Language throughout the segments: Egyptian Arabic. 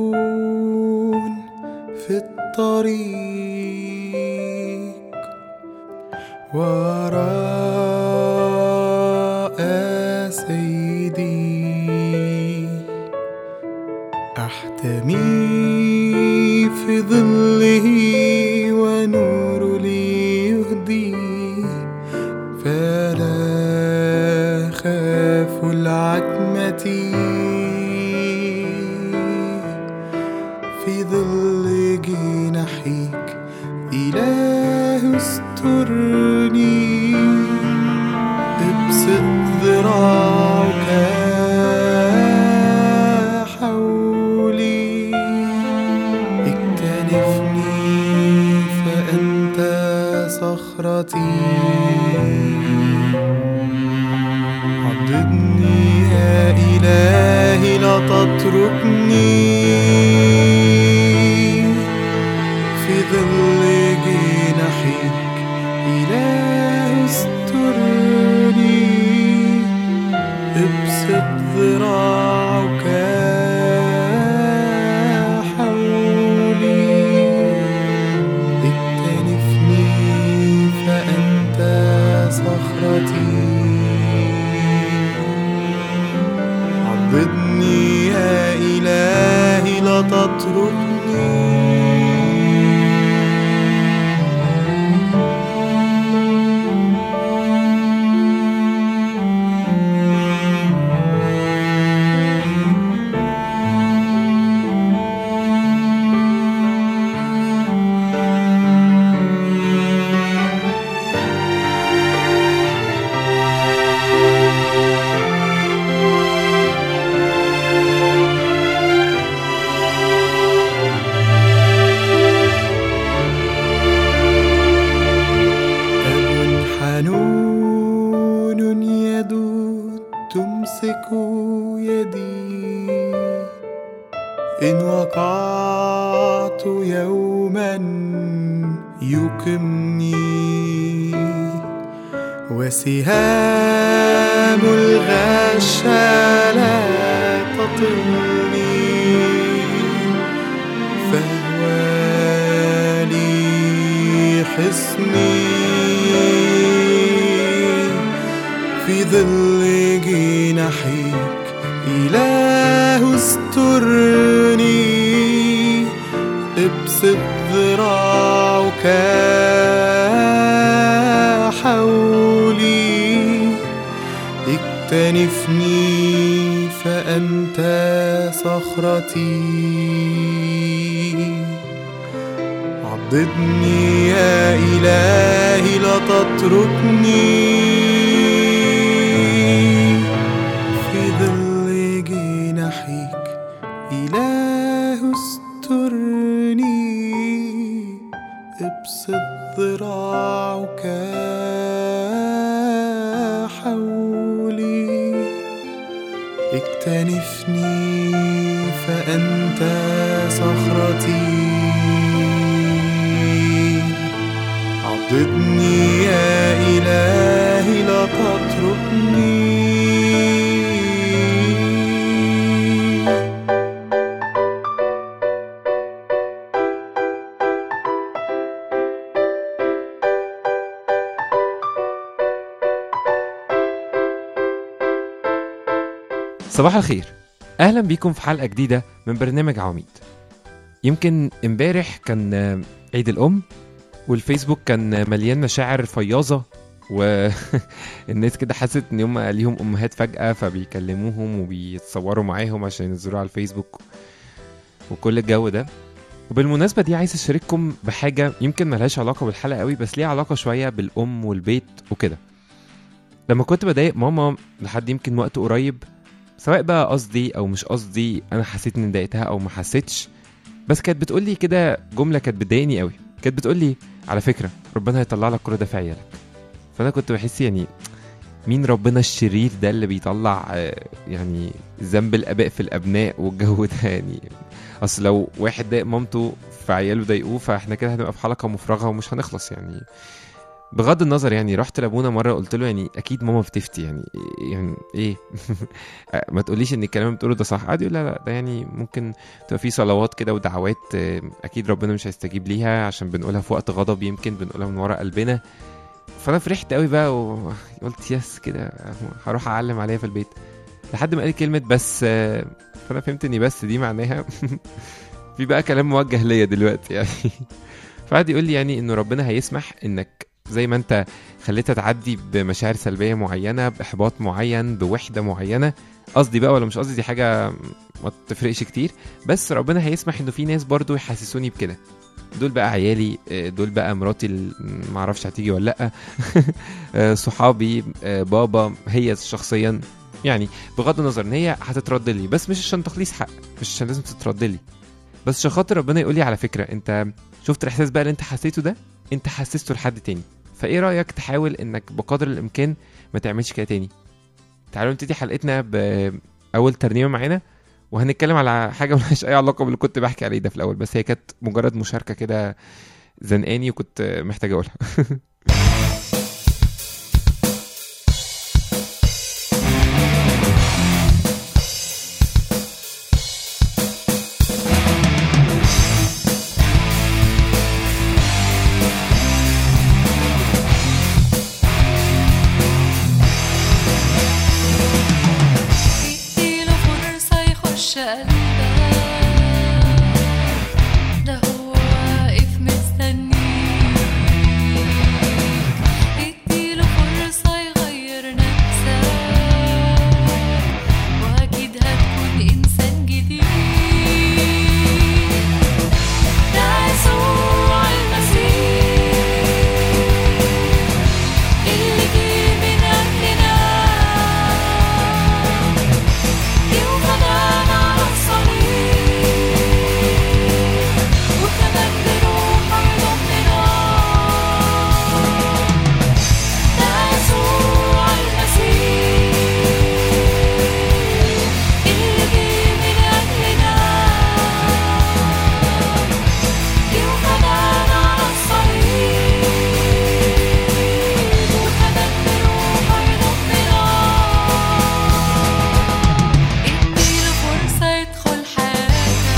حنون في الطريق وراء سيدي أحتمي في ظله ونور لي يهدي فلا خاف العتمة في ظل جناحيك إله استرني ابسط ذراعك حولي اكتنفني فأنت صخرتي عضدني يا إلهي لا تتركني في ظل جناحيك إله استرني ابسط ذراعك حولي اكتنفني فأنت صخرتي عضدني يا إلهي لا تتركني أب حنون يدود تمسك يدي إن وقعت يوما يقمني وسهام الغش لا تطلني فهو لي حصني في ظل جناحيك إله استرني ابسط ذراعك حولي اكتنفني فأنت صخرتي عضدني يا إلهي لا تتركني في ظل جناحيك إله استرني ابسط ذراعك حولي اكتنفني فأنت صخرتي عضدني يا إلهي لا تتركني صباح الخير اهلا بيكم في حلقه جديده من برنامج عواميد يمكن امبارح كان آه، عيد الام والفيسبوك كان مليان مشاعر فياضه والناس كده حست ان هم ليهم امهات فجاه فبيكلموهم وبيتصوروا معاهم عشان ينزلوها على الفيسبوك وكل الجو ده وبالمناسبة دي عايز أشارككم بحاجة يمكن ملهاش علاقة بالحلقة قوي بس ليها علاقة شوية بالأم والبيت وكده لما كنت بضايق ماما لحد يمكن وقت قريب سواء بقى قصدي او مش قصدي انا حسيت اني ضايقتها او ما حسيتش بس كانت بتقول لي كده جمله كانت بتضايقني قوي كانت بتقول لي على فكره ربنا هيطلع لك كل ده في عيالك فانا كنت بحس يعني مين ربنا الشرير ده اللي بيطلع آه، يعني ذنب الاباء في الابناء والجو ده يعني اصل لو واحد ضايق مامته فعياله ضايقوه فاحنا كده هنبقى في حلقه مفرغه ومش هنخلص يعني بغض النظر يعني رحت لابونا مره قلت له يعني اكيد ماما بتفتي يعني يعني ايه ما تقوليش ان الكلام اللي بتقوله ده صح قعد يقول لا لا ده يعني ممكن تبقى في صلوات كده ودعوات آه، اكيد ربنا مش هيستجيب ليها عشان بنقولها في وقت غضب يمكن بنقولها من ورا قلبنا فانا فرحت قوي بقى وقلت يس كده هروح اعلم عليها في البيت لحد ما قال كلمه بس آه، فانا فهمت ان بس دي معناها في بقى كلام موجه ليا دلوقتي يعني فقعد يقول لي يعني انه ربنا هيسمح انك زي ما انت خليتها تعدي بمشاعر سلبيه معينه باحباط معين بوحده معينه قصدي بقى ولا مش قصدي دي حاجه ما تفرقش كتير بس ربنا هيسمح انه في ناس برضو يحسسوني بكده دول بقى عيالي آه، دول بقى مراتي اللي معرفش هتيجي ولا لا آه، صحابي آه، بابا هي شخصيا يعني بغض النظر ان هي هتترد لي بس مش عشان تخليص حق مش عشان لازم تترد لي بس عشان خاطر ربنا يقول لي على فكره انت شفت الاحساس بقى اللي انت حسيته ده انت حسسته لحد تاني فايه رايك تحاول انك بقدر الامكان ما تعملش كده تاني تعالوا نبتدي حلقتنا باول ترنيمه معانا وهنتكلم على حاجه ملهاش اي علاقه باللي كنت بحكي عليه ده في الاول بس هي كانت مجرد مشاركه كده زنقاني وكنت محتاج اقولها اديله فرصة يخش قلبك ده هو واقف مستنيك اديله فرصة يغير نفسك وأكيد هتكون إنسان جديد ده يسوع المسيح اللي جه من أجلنا يوم غدانا على الصليب وكمان بروحه يضمنا ده يسوع المسيح اللي جه من أجلنا يوم غدانا على الصليب وكمان بروحه يضمنا اديله فرصة يدخل حياتك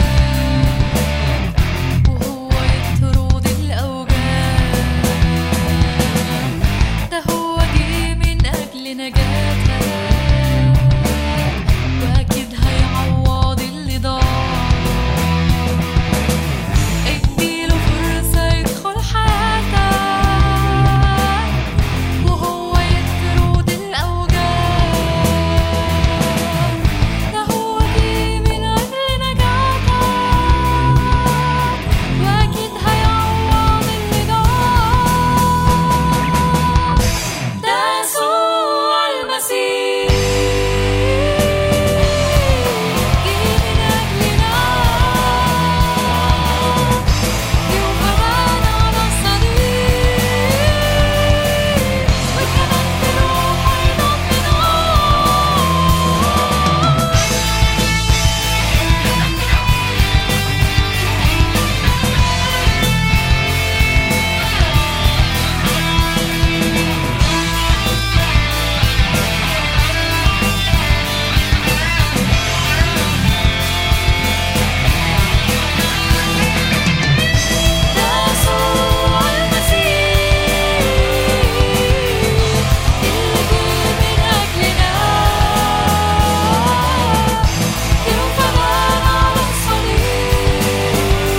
وهو يطرد الأوجاع ده هو جه من أجل نجاتك وأكيد هيعوض اللي ضاع اديله فرصة يدخل حياتك وهو يطرد الأوجاع ده هو جه من أجل نجاتك وأكيد هيعوض اللي ضاع ده يسوع المسيح جه من أجلنا يوم غدانا على الصليب وكمان بروحه يضمنا ده يسوع المسيح اللي جه من أجلنا يوم غدانا على الصليب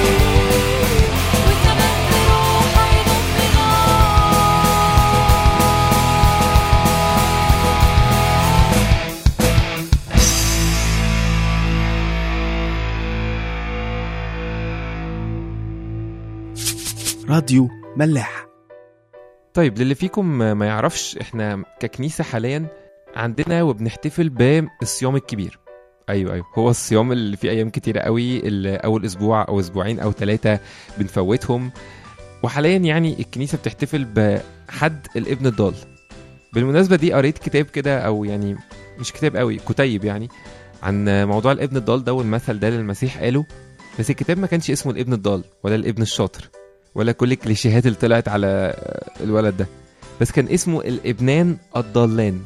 وكمان بروحه يضمنا راديو ملاح طيب للي فيكم ما يعرفش احنا ككنيسة حاليا عندنا وبنحتفل بالصيام الكبير ايوه ايوه هو الصيام اللي فيه ايام كتيرة قوي اللي اول اسبوع او اسبوعين او ثلاثة بنفوتهم وحاليا يعني الكنيسة بتحتفل بحد الابن الضال بالمناسبة دي قريت كتاب كده او يعني مش كتاب قوي كتيب يعني عن موضوع الابن الضال ده والمثل ده اللي المسيح قاله بس الكتاب ما كانش اسمه الابن الضال ولا الابن الشاطر ولا كل الكليشيهات اللي طلعت على الولد ده بس كان اسمه الابنان الضلان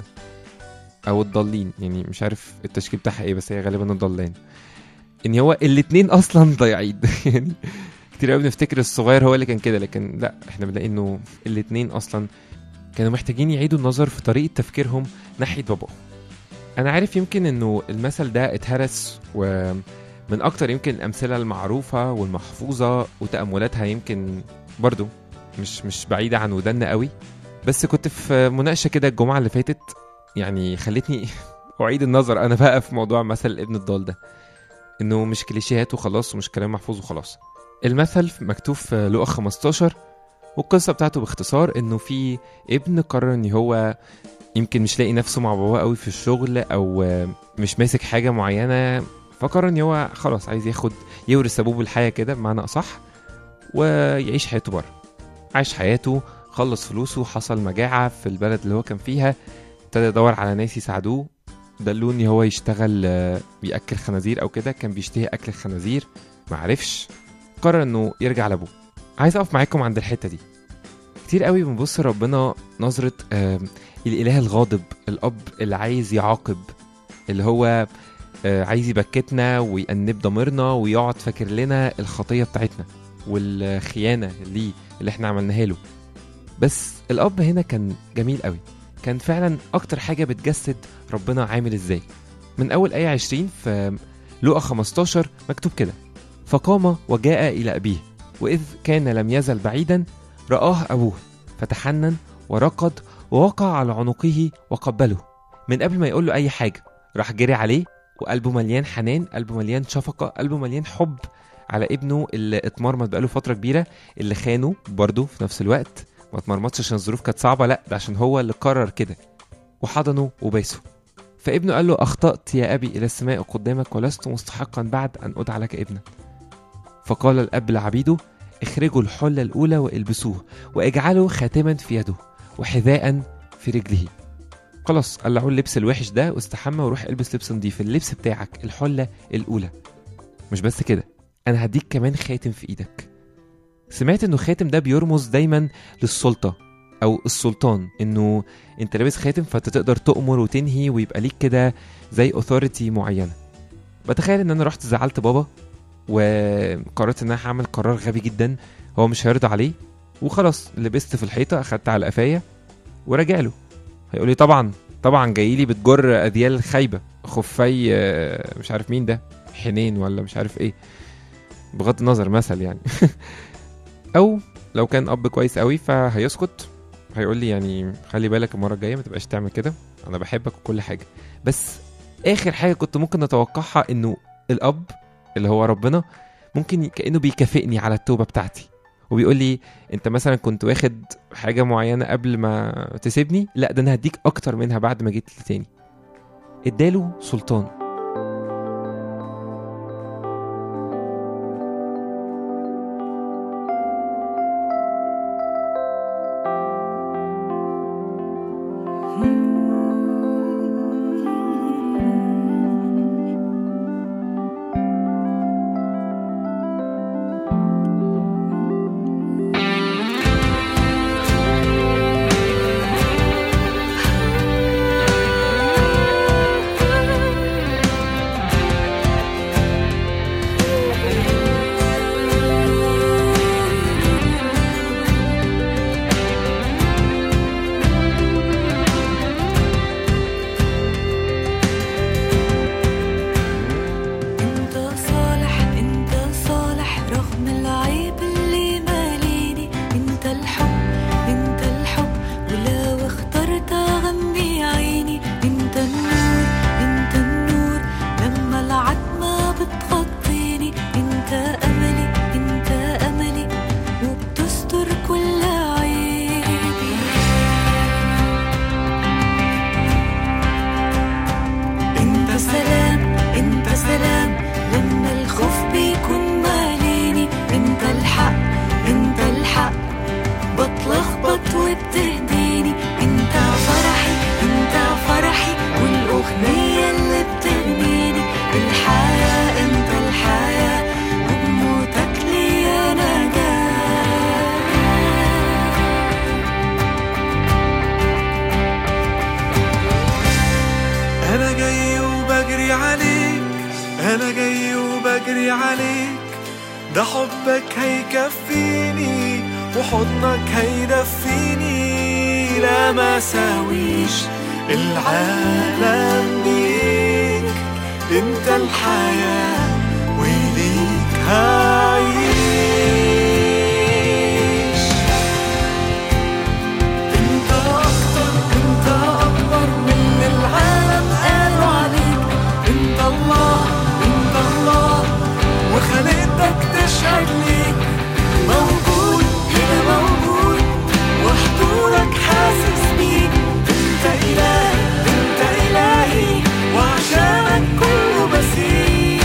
او الضالين يعني مش عارف التشكيل بتاعها ايه بس هي غالبا الضلان ان هو الاتنين اصلا ضايعين يعني كتير قوي بنفتكر الصغير هو اللي كان كده لكن لا احنا بنلاقي انه الاتنين اصلا كانوا محتاجين يعيدوا النظر في طريقه تفكيرهم ناحيه باباهم انا عارف يمكن انه المثل ده اتهرس ومن اكتر يمكن الامثله المعروفه والمحفوظه وتاملاتها يمكن برضو مش مش بعيده عن ودنا قوي بس كنت في مناقشه كده الجمعه اللي فاتت يعني خلتني اعيد النظر انا بقى في موضوع مثل ابن الضال ده انه مش كليشيهات وخلاص ومش كلام محفوظ وخلاص المثل مكتوب في لقا 15 والقصه بتاعته باختصار انه في ابن قرر ان هو يمكن مش لاقي نفسه مع باباه قوي في الشغل او آه، مش ماسك حاجه معينه فقرر ان هو خلاص عايز ياخد يورث ابوه بالحياه كده بمعنى اصح ويعيش حياته بره عاش حياته خلص فلوسه حصل مجاعه في البلد اللي هو كان فيها ابتدى يدور على ناس يساعدوه دلوه ان هو يشتغل آه، بياكل خنازير او كده كان بيشتهي اكل الخنازير معرفش قرر انه يرجع لابوه عايز اقف معاكم عند الحته دي كتير قوي بنبص ربنا نظره آه الاله الغاضب الاب اللي عايز يعاقب اللي هو آه عايز يبكتنا ويأنب ضميرنا ويقعد فاكر لنا الخطيه بتاعتنا والخيانه ليه اللي احنا عملناها له بس الاب هنا كان جميل قوي كان فعلا اكتر حاجه بتجسد ربنا عامل ازاي من اول ايه 20 في لوقا 15 مكتوب كده فقام وجاء الى ابيه واذ كان لم يزل بعيدا رآه ابوه فتحنن ورقد ووقع على عنقه وقبله من قبل ما يقول له اي حاجه راح جري عليه وقلبه مليان حنان قلبه مليان شفقه قلبه مليان حب على ابنه اللي اتمرمط بقاله فتره كبيره اللي خانه برضه في نفس الوقت ما اتمرمطش عشان الظروف كانت صعبه لا ده عشان هو اللي قرر كده وحضنه وبايسه فابنه قال له اخطات يا ابي الى السماء قدامك ولست مستحقا بعد ان ادعى لك ابنا فقال الاب لعبيده اخرجوا الحله الاولى والبسوه واجعلوا خاتما في يده وحذاء في رجله خلاص قلعوا اللبس الوحش ده واستحمى وروح البس لبس نضيف اللبس بتاعك الحله الاولى مش بس كده انا هديك كمان خاتم في ايدك سمعت انه خاتم ده بيرمز دايما للسلطه او السلطان انه انت لابس خاتم فانت تقدر تؤمر وتنهي ويبقى ليك كده زي اوثوريتي معينه بتخيل ان انا رحت زعلت بابا وقررت ان انا هعمل قرار غبي جدا هو مش هيرضى عليه وخلاص لبست في الحيطه اخدت على قفايا وراجع له هيقول لي طبعا طبعا جاي لي بتجر اذيال خايبه خفي آه، مش عارف مين ده حنين ولا مش عارف ايه بغض النظر مثل يعني او لو كان اب كويس قوي فهيسكت هيقول لي يعني خلي بالك المره الجايه ما تبقاش تعمل كده انا بحبك وكل حاجه بس اخر حاجه كنت ممكن اتوقعها انه الاب اللي هو ربنا ممكن كانه بيكافئني على التوبه بتاعتي وبيقول لي انت مثلا كنت واخد حاجه معينه قبل ما تسيبني لا ده انا هديك اكتر منها بعد ما جيت لي تاني اداله سلطان انت صالح انت صالح رغم العيب اللي ماليني انت الحب انت الحب ولو اخترت اغمي عيني انت النور انت النور لما العتمة بتغطيني انت املي انت املي وبتستر كل عيبي انت سلام انت سلام لما الخوف بيكون ماليني انت الحق انت الحق بتلخبط وبتهديني انت فرحي انت فرحي والاغنية اللي بتغنيني الحياة انت الحياة وبنور عليك ده حبك هيكفيني وحضنك هيدفيني لا ما ساويش العالم بيك انت الحياة وليك هعيش انت اكتر انت اكبر من اللي العالم قالوا عليك انت الله انت الله وخلقتك تشهد ليك موجود هنا موجود وحضورك حاسس بيك انت الهي انت الهي وعشانك كله بسيط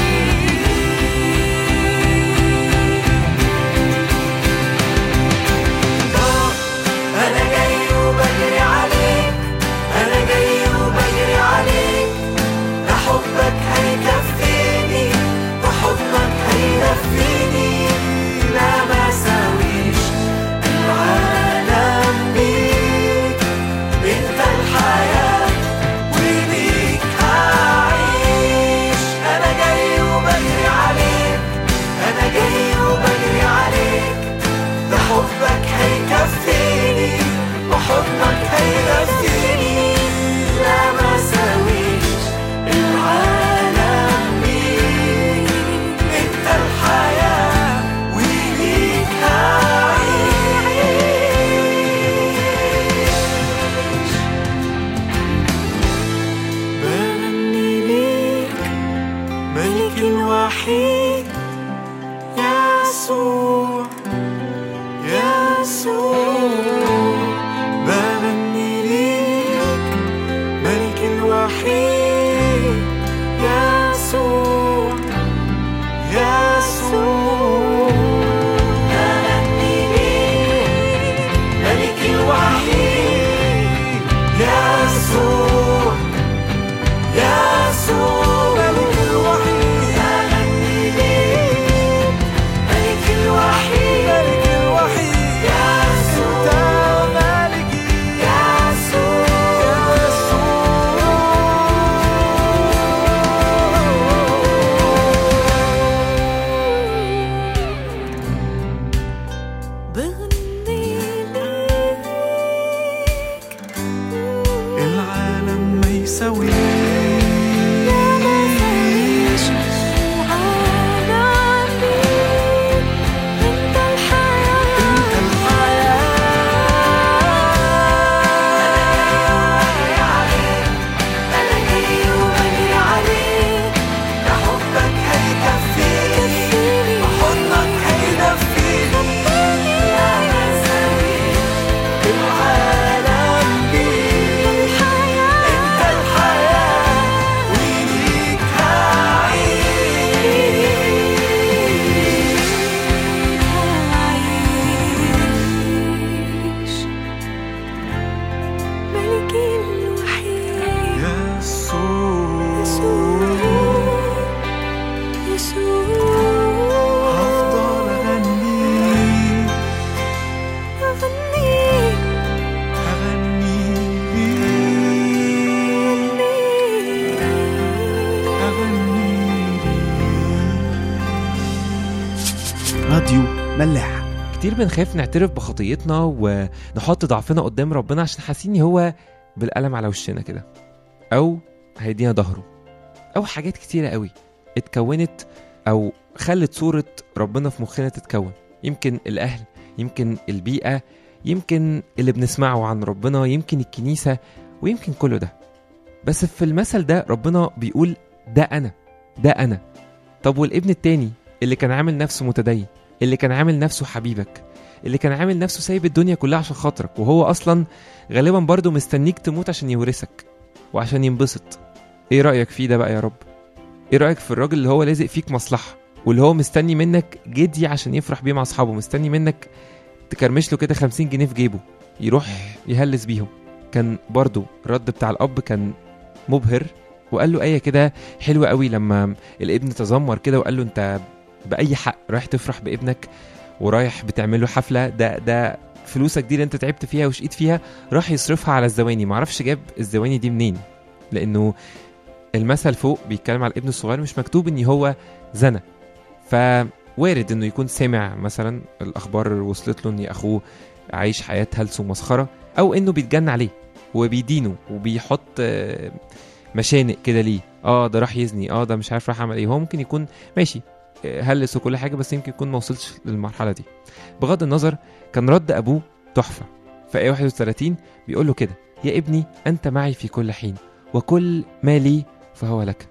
انا جاي وبجري عليك انا جاي وبجري عليك ده حبك هيكفيني وحضنك هيدفيني لا ما ساويش العالم بيك انت الحياة وليك هعيش انا جاي وبجري عليك انا جاي وبجري عليك ده حبك هيكفيني وحضنك هيدفيني لا ما ساويش العالم بيك انت الحياة وليك هعيش بغني ليك ملك الوحيد يسوع يسوع بغني ليك ملك الوحيد يسوع يسوع بغني ليك ملك الوحيد يسوع يسوع ملك الوحيد بغني ليك ملك الوحيد ملك الوحيد يسوع ملكي يسوع بغني ليك العالم ما يساويش وعالم بيك انت الحياة انت انا جاي وبجري عليك ده حبك هيكفيني وحضنك هيدفيني لا يساويش العالم بيك انت الحياة وليك عايش ملكي الوحيد يسوع يسوع يسوع هفضل اغني أغني اغني اغني راديو ملاح كتير بنخاف نعترف بخطيتنا ونحط ضعفنا قدام ربنا عشان حاسين إن هو بالقلم على وشنا كده او هيدينا ظهره او حاجات كتيره قوي اتكونت او خلت صوره ربنا في مخنا تتكون يمكن الاهل يمكن البيئه يمكن اللي بنسمعه عن ربنا يمكن الكنيسه ويمكن كله ده بس في المثل ده ربنا بيقول ده انا ده انا طب والابن التاني اللي كان عامل نفسه متدين اللي كان عامل نفسه حبيبك اللي كان عامل نفسه سايب الدنيا كلها عشان خاطرك وهو اصلا غالبا برضه مستنيك تموت عشان يورثك وعشان ينبسط ايه رايك فيه ده بقى يا رب ايه رايك في الراجل اللي هو لازق فيك مصلحه واللي هو مستني منك جدي عشان يفرح بيه مع اصحابه مستني منك تكرمش له كده 50 جنيه في جيبه يروح يهلس بيهم كان برضه الرد بتاع الاب كان مبهر وقال له ايه كده حلوه قوي لما الابن تذمر كده وقال له انت باي حق رايح تفرح بابنك ورايح بتعمل له حفله ده ده فلوسك دي اللي انت تعبت فيها وشقيت فيها راح يصرفها على الزواني معرفش جاب الزواني دي منين لانه المثل فوق بيتكلم على الابن الصغير مش مكتوب ان هو زنى فوارد انه يكون سمع مثلا الاخبار وصلت له ان اخوه عايش حياه هلس ومسخره او انه بيتجن عليه وبيدينه وبيحط آه، مشانق كده ليه اه ده راح يزني اه ده مش عارف راح عمل ايه هو ممكن يكون ماشي آه، هلس وكل حاجه بس يمكن يكون ما وصلش للمرحله دي بغض النظر كان رد ابوه تحفه في ايه 31 بيقول له كده يا ابني انت معي في كل حين وكل ما لي فهو لك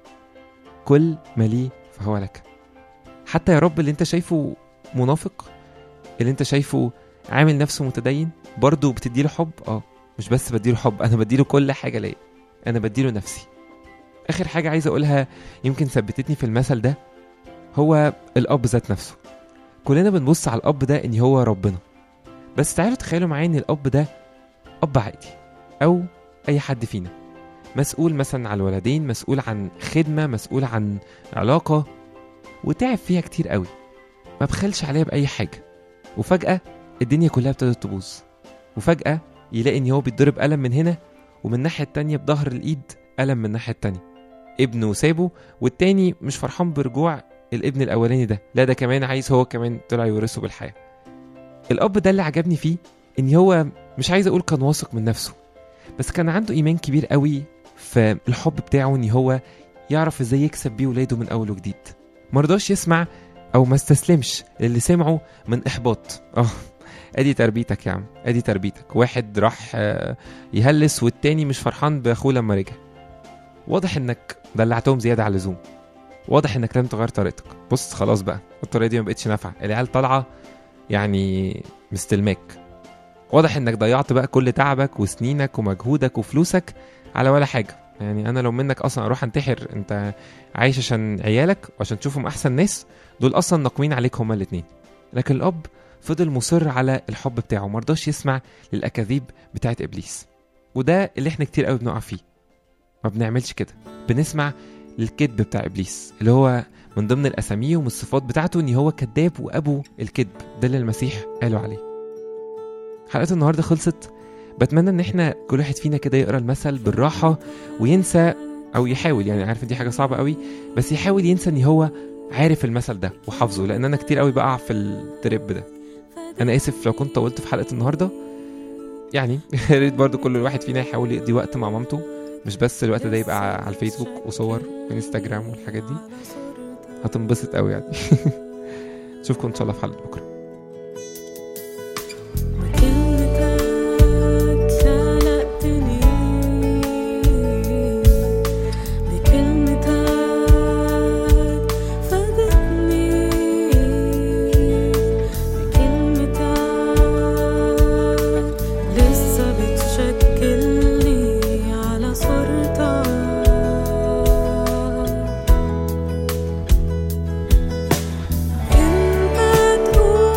كل ما لي فهو لك حتى يا رب اللي انت شايفه منافق اللي انت شايفه عامل نفسه متدين برضه بتديله حب اه مش بس بديله حب انا بديله كل حاجه ليا انا بديله نفسي اخر حاجه عايز اقولها يمكن ثبتتني في المثل ده هو الاب ذات نفسه كلنا بنبص على الاب ده ان هو ربنا بس تعالوا تخيلوا معايا ان الاب ده اب عادي او اي حد فينا مسؤول مثلا على الولدين مسؤول عن خدمه مسؤول عن علاقه وتعب فيها كتير قوي ما بخلش عليها باي حاجه وفجاه الدنيا كلها ابتدت تبوظ وفجاه يلاقي ان هو بيتضرب قلم من هنا ومن الناحيه التانية بظهر الايد قلم من الناحيه التانية ابنه سابه والتاني مش فرحان برجوع الابن الاولاني ده لا ده كمان عايز هو كمان طلع يورثه بالحياه الاب ده اللي عجبني فيه ان هو مش عايز اقول كان واثق من نفسه بس كان عنده ايمان كبير قوي في الحب بتاعه ان هو يعرف ازاي يكسب بيه ولاده من اول وجديد مرضاش يسمع او ما استسلمش للي سمعه من احباط اه ادي تربيتك يا عم ادي تربيتك واحد راح آه، يهلس والتاني مش فرحان باخوه لما رجع واضح انك دلعتهم زياده على اللزوم واضح انك لازم تغير طريقتك بص خلاص بقى الطريقه دي ما بقتش نافعه العيال طالعه يعني مستلماك واضح انك ضيعت بقى كل تعبك وسنينك ومجهودك وفلوسك على ولا حاجه يعني انا لو منك اصلا اروح انتحر انت عايش عشان عيالك وعشان تشوفهم احسن ناس دول اصلا ناقمين عليك هما الاتنين لكن الاب فضل مصر على الحب بتاعه مرضاش يسمع للاكاذيب بتاعت ابليس وده اللي احنا كتير قوي بنقع فيه ما بنعملش كده بنسمع الكذب بتاع ابليس اللي هو من ضمن الاسامي ومن الصفات بتاعته ان هو كذاب وابو الكذب ده اللي المسيح قالوا عليه حلقه النهارده خلصت بتمنى ان احنا كل واحد فينا كده يقرا المثل بالراحه وينسى او يحاول يعني عارف إن دي حاجه صعبه قوي بس يحاول ينسى ان هو عارف المثل ده وحافظه لان انا كتير قوي بقع في التريب ده انا اسف لو كنت طولت في حلقه النهارده يعني يا ريت برضو كل واحد فينا يحاول يقضي وقت مع مامته مش بس الوقت ده يبقى على الفيسبوك وصور وانستجرام والحاجات دي هتنبسط قوي يعني اشوفكم ان شاء الله في حلقه بكره بكلمتك سلقتني بكلمتك فادتني بكلمتك لسه بتشكلني على صورتك انت تقول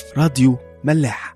راديو ملاح